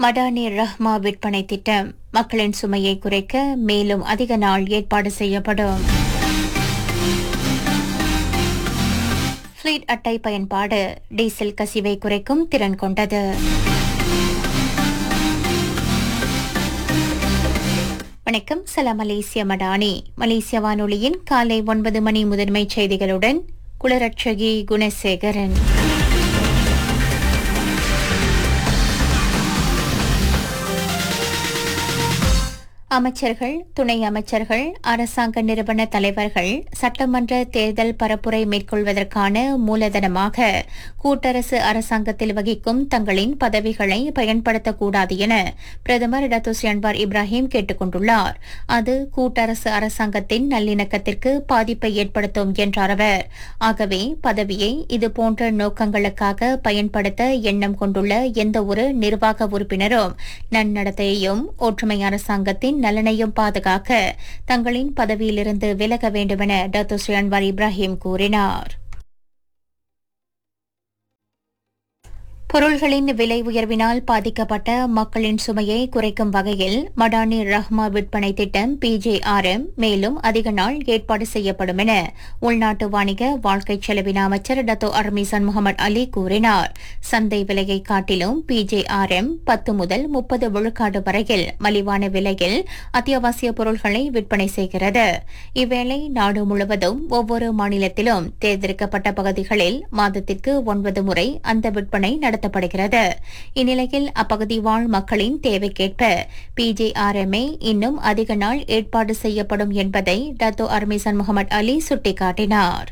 மடானி ரஹ்மா விற்பனை திட்டம் மக்களின் சுமையை குறைக்க மேலும் அதிக நாள் ஏற்பாடு செய்யப்படும் ஃபிளீட் அட்டை பயன்பாடு டீசல் கசிவை குறைக்கும் திறன் கொண்டது வணக்கம் சலாம் மலேசிய மடானி மலேசிய வானொலியின் காலை ஒன்பது மணி முதன்மை செய்திகளுடன் குளரட்சகி குணசேகரன் அமைச்சர்கள் துணை அமைச்சர்கள் அரசாங்க நிறுவன தலைவர்கள் சட்டமன்ற தேர்தல் பரப்புரை மேற்கொள்வதற்கான மூலதனமாக கூட்டரசு அரசாங்கத்தில் வகிக்கும் தங்களின் பதவிகளை பயன்படுத்தக்கூடாது என பிரதமர் டத்துஸ் அன்வார் இப்ராஹிம் கேட்டுக் கொண்டுள்ளார் அது கூட்டரசு அரசாங்கத்தின் நல்லிணக்கத்திற்கு பாதிப்பை ஏற்படுத்தும் என்றார் அவர் ஆகவே பதவியை இதுபோன்ற நோக்கங்களுக்காக பயன்படுத்த எண்ணம் கொண்டுள்ள எந்த ஒரு நிர்வாக உறுப்பினரும் நன்னடத்தையையும் ஒற்றுமை அரசாங்கத்தின் நலனையும் பாதுகாக்க தங்களின் பதவியிலிருந்து விலக வேண்டுமென டாக்டர் ஸ்ரீ அன்வார் இப்ராஹிம் கூறினார் பொருள்களின் விலை உயர்வினால் பாதிக்கப்பட்ட மக்களின் சுமையை குறைக்கும் வகையில் மடானி ரஹ்மா விற்பனை திட்டம் பிஜேஆர்எம் மேலும் அதிக நாள் ஏற்பாடு செய்யப்படும் என உள்நாட்டு வணிக வாழ்க்கை செலவின அமைச்சர் டத்தோ அர்மிசன் முகமது அலி கூறினார் சந்தை விலையை காட்டிலும் பிஜேஆர்எம் பத்து முதல் முப்பது விழுக்காடு வரையில் மலிவான விலையில் அத்தியாவசிய பொருள்களை விற்பனை செய்கிறது இவ்வேளை நாடு முழுவதும் ஒவ்வொரு மாநிலத்திலும் தேர்ந்தெடுக்கப்பட்ட பகுதிகளில் மாதத்திற்கு ஒன்பது முறை அந்த விற்பனை நடத்தப்படுகிறது இந்நிலையில் அப்பகுதி வாழ் மக்களின் தேவைக்கேற்ப பிஜேஆர்எம்ஏ இன்னும் அதிக நாள் ஏற்பாடு செய்யப்படும் என்பதை டத்தோ அர்மிசன் முகமது அலி சுட்டிக்காட்டினார்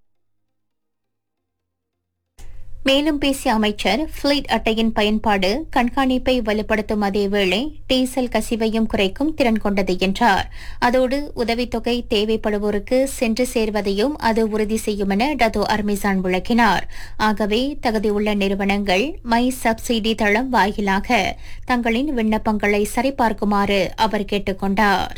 மேலும் பேசிய அமைச்சர் ஃபிளீட் அட்டையின் பயன்பாடு கண்காணிப்பை வலுப்படுத்தும் அதேவேளை டீசல் கசிவையும் குறைக்கும் திறன் கொண்டது என்றார் அதோடு உதவித்தொகை தேவைப்படுவோருக்கு சென்று சேர்வதையும் அது உறுதி செய்யும் என டதோ அர்மிசான் விளக்கினார் ஆகவே தகுதியுள்ள நிறுவனங்கள் மை சப்சிடி தளம் வாயிலாக தங்களின் விண்ணப்பங்களை சரிபார்க்குமாறு அவர் கேட்டுக் கொண்டார்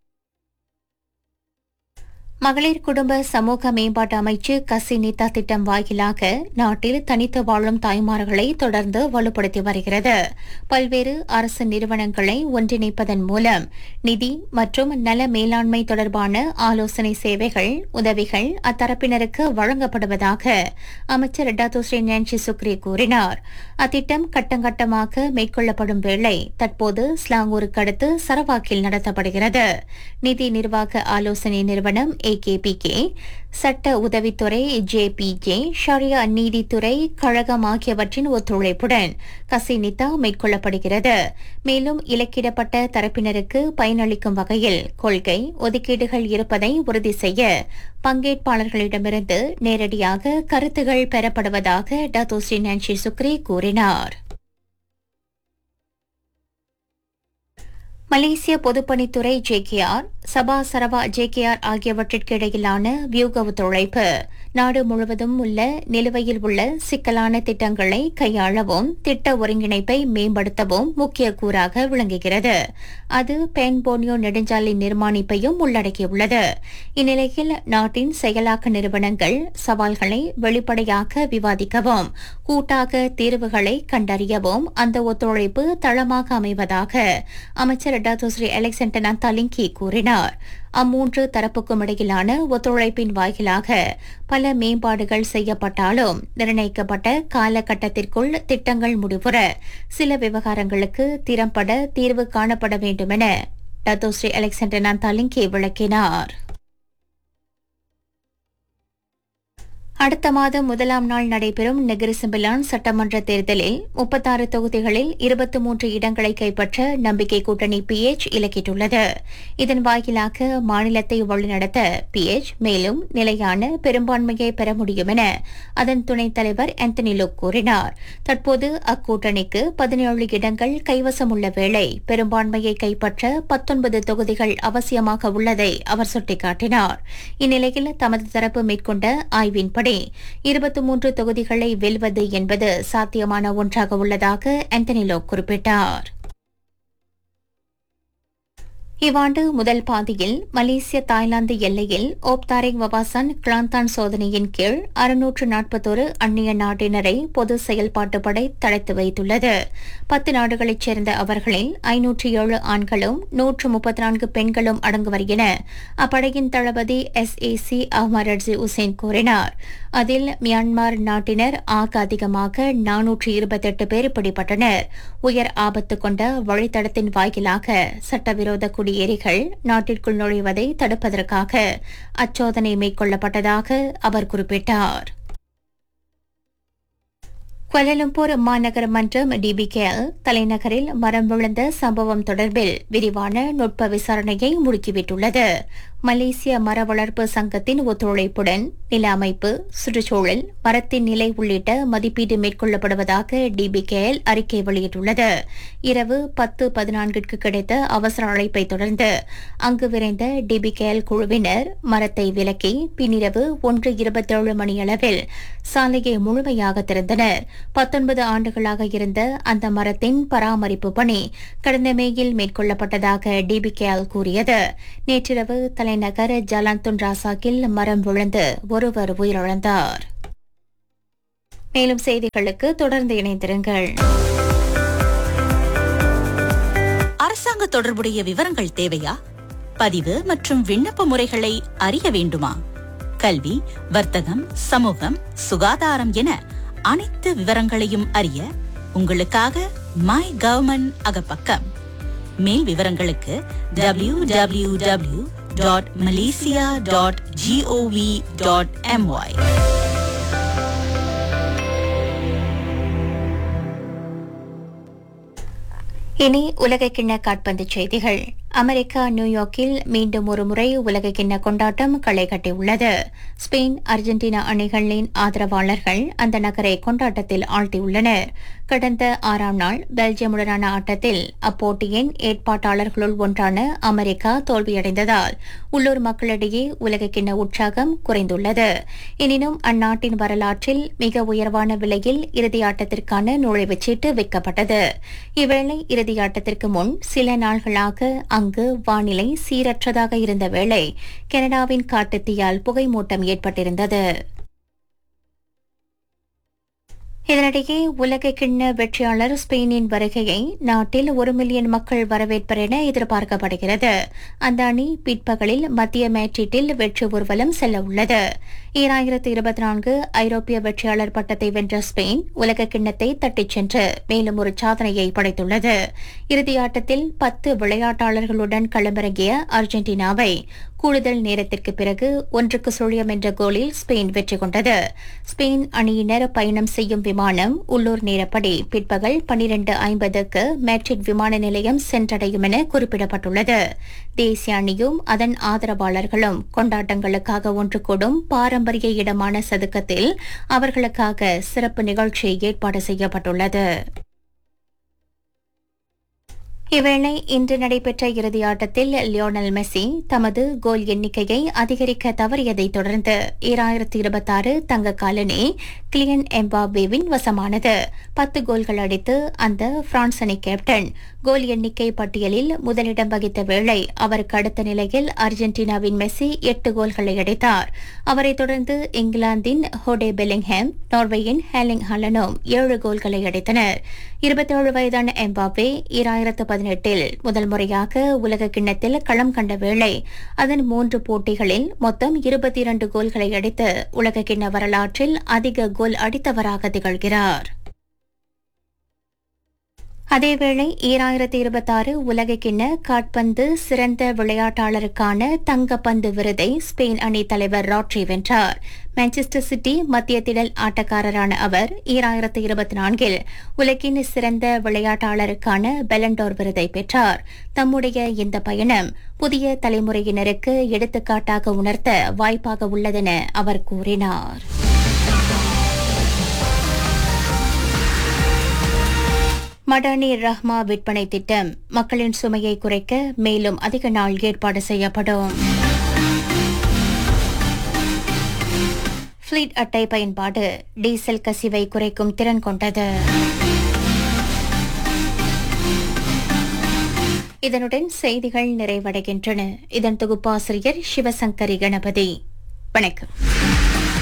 மகளிர் குடும்ப சமூக மேம்பாட்டு அமைச்சு கசினிதா திட்டம் வாயிலாக நாட்டில் தனித்து வாழும் தாய்மார்களை தொடர்ந்து வலுப்படுத்தி வருகிறது பல்வேறு அரசு நிறுவனங்களை ஒன்றிணைப்பதன் மூலம் நிதி மற்றும் நல மேலாண்மை தொடர்பான ஆலோசனை சேவைகள் உதவிகள் அத்தரப்பினருக்கு வழங்கப்படுவதாக அமைச்சர் டாத்தோ ஸ்ரீ நான்சி சுக்ரி கூறினார் அத்திட்டம் கட்டங்கட்டமாக மேற்கொள்ளப்படும் வேளை தற்போது ஸ்லாங்கூருக்கு அடுத்து சரவாக்கில் நடத்தப்படுகிறது நிதி நிர்வாக ஆலோசனை நிறுவனம் ஏகேபிகே சட்ட உதவித்துறை ஜேபிஜே ஷரியா நீதித்துறை கழகம் ஆகியவற்றின் ஒத்துழைப்புடன் கசினிதா மேற்கொள்ளப்படுகிறது மேலும் இலக்கிடப்பட்ட தரப்பினருக்கு பயனளிக்கும் வகையில் கொள்கை ஒதுக்கீடுகள் இருப்பதை உறுதி செய்ய பங்கேற்பாளர்களிடமிருந்து நேரடியாக கருத்துகள் பெறப்படுவதாக டத்தோ ஸ்ரீ நான்சி சுக்ரி கூறினார் மலேசிய பொதுப்பணித்துறை ஜேகேஆர் சபா சரவா ஜேகேஆர் ஆகியவற்றிற்கு இடையிலான வியூக ஒத்துழைப்பு நாடு முழுவதும் உள்ள நிலுவையில் உள்ள சிக்கலான திட்டங்களை கையாளவும் திட்ட ஒருங்கிணைப்பை மேம்படுத்தவும் முக்கிய கூறாக விளங்குகிறது அது பென் போனியோ நெடுஞ்சாலை நிர்மாணிப்பையும் உள்ளடக்கியுள்ளது இந்நிலையில் நாட்டின் செயலாக்க நிறுவனங்கள் சவால்களை வெளிப்படையாக விவாதிக்கவும் கூட்டாக தீர்வுகளை கண்டறியவும் அந்த ஒத்துழைப்பு தளமாக அமைவதாக அமைச்சர் டாக்டர் ஸ்ரீ அலெக்சாண்டர் தலிங்கி கூறினார் அம்மூன்று தரப்புக்கும் இடையிலான ஒத்துழைப்பின் வாயிலாக பல மேம்பாடுகள் செய்யப்பட்டாலும் நிர்ணயிக்கப்பட்ட காலகட்டத்திற்குள் திட்டங்கள் முடிவுற சில விவகாரங்களுக்கு திறம்பட தீர்வு காணப்பட வேண்டுமென டத்தோ ஸ்ரீ அலெக்சாண்டர் தலிங்கி விளக்கினார் அடுத்த மாதம் முதலாம் நாள் நடைபெறும் நெகிரிசிம்பிலான் சட்டமன்ற தேர்தலில் முப்பத்தாறு தொகுதிகளில் இருபத்தி மூன்று இடங்களை கைப்பற்ற நம்பிக்கை கூட்டணி பிஎச் இலக்கிட்டுள்ளது இதன் வாயிலாக மாநிலத்தை வழிநடத்த பிஎச் மேலும் நிலையான பெரும்பான்மையை பெற முடியும் என அதன் துணைத் தலைவர் ஆந்தனி லுக் கூறினார் தற்போது அக்கூட்டணிக்கு பதினேழு இடங்கள் கைவசம் உள்ள வேளை பெரும்பான்மையை கைப்பற்ற பத்தொன்பது தொகுதிகள் அவசியமாக உள்ளதை அவர் சுட்டிக்காட்டினார் இந்நிலையில் தமது தரப்பு மேற்கொண்ட ஆய்வின்படி இருபத்தி மூன்று தொகுதிகளை வெல்வது என்பது சாத்தியமான ஒன்றாக உள்ளதாக ஆந்தனிலோ குறிப்பிட்டார் இவ்வாண்டு முதல் பாதியில் மலேசிய தாய்லாந்து எல்லையில் ஓப்தாரிக் வவாசான் கிளாந்தான் சோதனையின் கீழ் அறுநூற்று நாற்பத்தொரு அந்நிய நாட்டினரை பொது செயல்பாட்டு படை தடுத்து வைத்துள்ளது பத்து நாடுகளைச் சேர்ந்த அவர்களில் ஐநூற்று ஏழு ஆண்களும் நூற்று முப்பத்தி நான்கு பெண்களும் அடங்குவர் என அப்படையின் தளபதி எஸ் ஏ சி அஹ்மரட்சி உசேன் கூறினார் அதில் மியான்மர் நாட்டினர் ஆக அதிகமாக நானூற்று இருபத்தெட்டு பேர் பிடிபட்டனர் உயர் ஆபத்து கொண்ட வழித்தடத்தின் வாயிலாக சட்டவிரோத குடியேறிகள் நாட்டிற்குள் நுழைவதை தடுப்பதற்காக அச்சோதனை மேற்கொள்ளப்பட்டதாக அவர் குறிப்பிட்டார் குவலலம்பூர் மாநகர மன்றம் டிபிகேஎல் தலைநகரில் மரம் விழுந்த சம்பவம் தொடர்பில் விரிவான நுட்ப விசாரணையை முடுக்கிவிட்டுள்ளது மலேசிய மர வளர்ப்பு சங்கத்தின் ஒத்துழைப்புடன் நில அமைப்பு சுற்றுச்சூழல் மரத்தின் நிலை உள்ளிட்ட மதிப்பீடு மேற்கொள்ளப்படுவதாக டிபிகேஎல் அறிக்கை வெளியிட்டுள்ளது இரவு பத்து பதினான்கிற்கு கிடைத்த அவசர அழைப்பை தொடர்ந்து அங்கு விரைந்த டிபிகேஎல் குழுவினர் மரத்தை விலக்கி பின்னிரவு ஒன்று இருபத்தேழு மணியளவில் சாலையை முழுமையாக திறந்தனர் பத்தொன்பது ஆண்டுகளாக இருந்த அந்த மரத்தின் பராமரிப்பு பணி கடந்த மேயில் மேற்கொள்ளப்பட்டதாக டிபிகேஎல் கூறியது நேற்றிரவு தலைநகர் ஜலாந்துன் ராசாக்கில் மரம் விழுந்து ஒருவர் உயிரிழந்தார் மேலும் செய்திகளுக்கு தொடர்ந்து இணைந்திருங்கள் அரசாங்க தொடர்புடைய விவரங்கள் தேவையா பதிவு மற்றும் விண்ணப்ப முறைகளை அறிய வேண்டுமா கல்வி வர்த்தகம் சமூகம் சுகாதாரம் என அனைத்து விவரங்களையும் அறிய உங்களுக்காக மை கவர்மெண்ட் அகப்பக்கம் மேல் விவரங்களுக்கு W W W dot Malaysia dot GOV dot MY இனி உலகக்கிண்ண காட்பந்து செய்திகள் அமெரிக்கா நியூயார்க்கில் மீண்டும் ஒருமுறை உலகக்கிண்ண கொண்டாட்டம் களை கட்டியுள்ளது ஸ்பெயின் அர்ஜென்டினா அணிகளின் ஆதரவாளர்கள் அந்த நகரை கொண்டாட்டத்தில் ஆழ்த்தியுள்ளனர் கடந்த ஆறாம் நாள் பெல்ஜியமுடனான ஆட்டத்தில் அப்போட்டியின் ஏற்பாட்டாளர்களுள் ஒன்றான அமெரிக்கா தோல்வியடைந்ததால் உள்ளூர் மக்களிடையே உலகக்கிண்ண உற்சாகம் குறைந்துள்ளது எனினும் அந்நாட்டின் வரலாற்றில் மிக உயர்வான விலையில் இறுதியாட்டத்திற்கான நுழைவுச் சீட்டு விற்கப்பட்டது இவ்வேளை இறுதியாட்டத்திற்கு முன் சில நாள்களாக அங்கு வானிலை சீரற்றதாக இருந்த வேளை கனடாவின் காட்டுத்தீயால் புகைமூட்டம் ஏற்பட்டிருந்தது இதனிடையே உலக கிண்ண வெற்றியாளர் ஸ்பெயினின் வருகையை நாட்டில் ஒரு மில்லியன் மக்கள் வரவேற்பர் என எதிர்பார்க்கப்படுகிறது அந்த அணி பிற்பகலில் மத்திய மேட்ரிட்டில் வெற்றி ஊர்வலம் செல்ல உள்ளது ஈராயிரத்து இருபத்தி நான்கு ஐரோப்பிய வெற்றியாளர் பட்டத்தை வென்ற ஸ்பெயின் உலக கிண்ணத்தை தட்டிச் சென்று மேலும் ஒரு சாதனையை படைத்துள்ளது இறுதியாட்டத்தில் பத்து விளையாட்டாளர்களுடன் களமிறங்கிய அர்ஜென்டினாவை கூடுதல் நேரத்திற்கு பிறகு ஒன்றுக்கு சுழியம் என்ற கோலில் ஸ்பெயின் வெற்றி கொண்டது ஸ்பெயின் அணியினர் பயணம் செய்யும் விமானம் உள்ளூர் நேரப்படி பிற்பகல் பனிரண்டு ஐம்பதுக்கு மேட்ரிட் விமான நிலையம் சென்றடையும் என குறிப்பிடப்பட்டுள்ளது தேசிய அணியும் அதன் ஆதரவாளர்களும் கொண்டாட்டங்களுக்காக ஒன்று கூடும் பாரம்பரிய இடமான சதுக்கத்தில் அவர்களுக்காக சிறப்பு நிகழ்ச்சி ஏற்பாடு செய்யப்பட்டுள்ளது இவ்வேளை இன்று நடைபெற்ற இறுதியாட்டத்தில் லியோனல் மெஸ்ஸி தமது கோல் எண்ணிக்கையை அதிகரிக்க தவறியதை தொடர்ந்து ஈராயிரத்தி இருபத்தாறு தங்க காலனி கிளியன் எம்பாபேவின் வசமானது பத்து கோல்கள் அடித்து அந்த பிரான்ஸ் அணி கேப்டன் கோல் எண்ணிக்கை பட்டியலில் முதலிடம் வகித்த வேளை அவருக்கு அடுத்த நிலையில் அர்ஜென்டினாவின் மெஸ்ஸி எட்டு கோல்களை அடித்தார் அவரைத் தொடர்ந்து இங்கிலாந்தின் ஹோடே பெல்லிங்ஹாம் நார்வேயின் ஹேலிங் ஹலனும் ஏழு கோல்களை அடித்தனர் இருபத்தேழு வயதான எம்பாபே ஈராயிரத்து பதினெட்டில் முதல் முறையாக உலக கிண்ணத்தில் களம் கண்ட வேளை அதன் மூன்று போட்டிகளில் மொத்தம் இருபத்தி இரண்டு கோல்களை அடித்து உலக கிண்ண வரலாற்றில் அதிக கோல் அடித்தவராக திகழ்கிறார் அதேவேளை ஈராயிரத்தி இருபத்தாறு உலகக்கிண்ண காட்பந்து சிறந்த விளையாட்டாளருக்கான தங்கப்பந்து விருதை ஸ்பெயின் அணி தலைவர் ராட்ரி வென்றார் மான்செஸ்டர் சிட்டி மத்திய திடல் ஆட்டக்காரரான அவர் ஈராயிரத்து இருபத்தி நான்கில் உலகின் சிறந்த விளையாட்டாளருக்கான பெலண்டோர் விருதை பெற்றார் தம்முடைய இந்த பயணம் புதிய தலைமுறையினருக்கு எடுத்துக்காட்டாக உணர்த்த வாய்ப்பாக உள்ளதென அவர் கூறினார் மடானி ரஹ்மா விற்பனை திட்டம் மக்களின் சுமையை குறைக்க மேலும் அதிக நாள் ஏற்பாடு செய்யப்படும் ஃபிளீட் அட்டை பயன்பாடு டீசல் கசிவை குறைக்கும் திறன் கொண்டது இதனுடன் செய்திகள் நிறைவடைகின்றன இதன் தொகுப்பாசிரியர் சிவசங்கரி கணபதி வணக்கம்